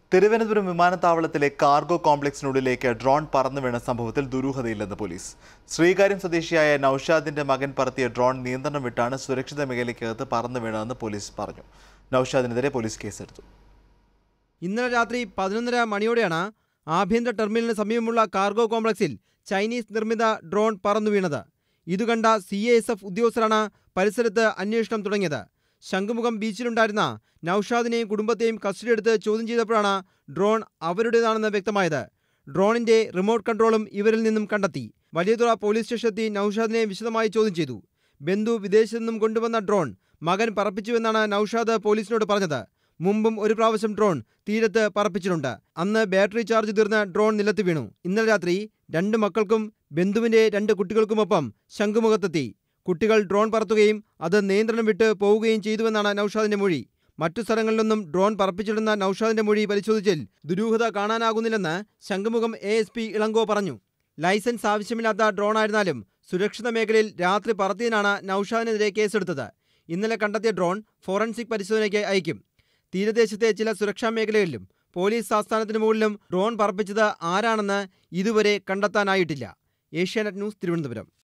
തിരുവനന്തപുരം വിമാനത്താവളത്തിലെ cargo കോംപ്ലക്സിനുള്ളിലേക്ക് drone പറന്നു വീണ സംഭവത്തിൽ ദുരൂഹതയില്ലെന്ന് പോലീസ് ശ്രീകാര്യം സ്വദേശിയായ നൌഷാദിന്റെ മകൻ പറത്തിയ ഡ്രോൺ നിയന്ത്രണം വിട്ടാണ് സുരക്ഷിത മേഖലയ്ക്കകത്ത് പറന്നു വീണതെന്ന് പോലീസ് പറഞ്ഞു നൌഷാദിനെതിരെ പോലീസ് കേസെടുത്തു ഇന്നലെ രാത്രി പതിനൊന്നര മണിയോടെയാണ് ആഭ്യന്തര ടെർമിനലിന് സമീപമുള്ള കാർഗോ കോംപ്ലക്സിൽ ചൈനീസ് നിർമ്മിത ഡ്രോൺ പറന്നു വീണത് ഇതുകണ്ട സി എ എസ് എഫ് ഉദ്യോഗസ്ഥരാണ് പരിസരത്ത് അന്വേഷണം തുടങ്ങിയത് ശംഖുമുഖം ബീച്ചിലുണ്ടായിരുന്ന നൌഷാദിനെയും കുടുംബത്തെയും കസ്റ്റഡിയെടുത്ത് ചോദ്യം ചെയ്തപ്പോഴാണ് ഡ്രോൺ അവരുടേതാണെന്ന് വ്യക്തമായത് ഡ്രോണിന്റെ റിമോട്ട് കൺട്രോളും ഇവരിൽ നിന്നും കണ്ടെത്തി വലിയതുറ പോലീസ് സ്റ്റേഷനെത്തി നൌഷാദിനെ വിശദമായി ചോദ്യം ചെയ്തു ബന്ധു വിദേശത്തു നിന്നും കൊണ്ടുവന്ന ഡ്രോൺ മകൻ പറപ്പിച്ചുവെന്നാണ് നൌഷാദ് പോലീസിനോട് പറഞ്ഞത് മുമ്പും ഒരു പ്രാവശ്യം ഡ്രോൺ തീരത്ത് പറപ്പിച്ചിട്ടുണ്ട് അന്ന് ബാറ്ററി ചാർജ് തീർന്ന് ഡ്രോൺ നിലത്ത് വീണു ഇന്നലെ രാത്രി രണ്ട് മക്കൾക്കും ബന്ധുവിന്റെ രണ്ട് കുട്ടികൾക്കുമൊപ്പം ശംഖുമുഖത്തെത്തി കുട്ടികൾ ഡ്രോൺ പറത്തുകയും അത് നിയന്ത്രണം വിട്ട് പോവുകയും ചെയ്തുവെന്നാണ് നൌഷാദിന്റെ മൊഴി മറ്റു സ്ഥലങ്ങളിലൊന്നും ഡ്രോൺ പറപ്പിച്ചിടുന്ന നൌഷാദിന്റെ മൊഴി പരിശോധിച്ചതിൽ ദുരൂഹത കാണാനാകുന്നില്ലെന്ന് Shanghumukham A S P Ilango പറഞ്ഞു ലൈസൻസ് ആവശ്യമില്ലാത്ത ഡ്രോണായിരുന്നാലും സുരക്ഷിത മേഖലയിൽ രാത്രി പറത്തിയതിനാണ് നൌഷാദിനെതിരെ കേസെടുത്തത് ഇന്നലെ കണ്ടെത്തിയ ഡ്രോൺ ഫോറൻസിക് പരിശോധനയ്ക്ക് അയക്കും തീരദേശത്തെ ചില സുരക്ഷാ മേഖലകളിലും പോലീസ് ആസ്ഥാനത്തിന് മുകളിലും ഡ്രോൺ പറപ്പിച്ചത് ആരാണെന്ന് ഇതുവരെ കണ്ടെത്താനായിട്ടില്ല ഏഷ്യാനെറ്റ് ന്യൂസ് തിരുവനന്തപുരം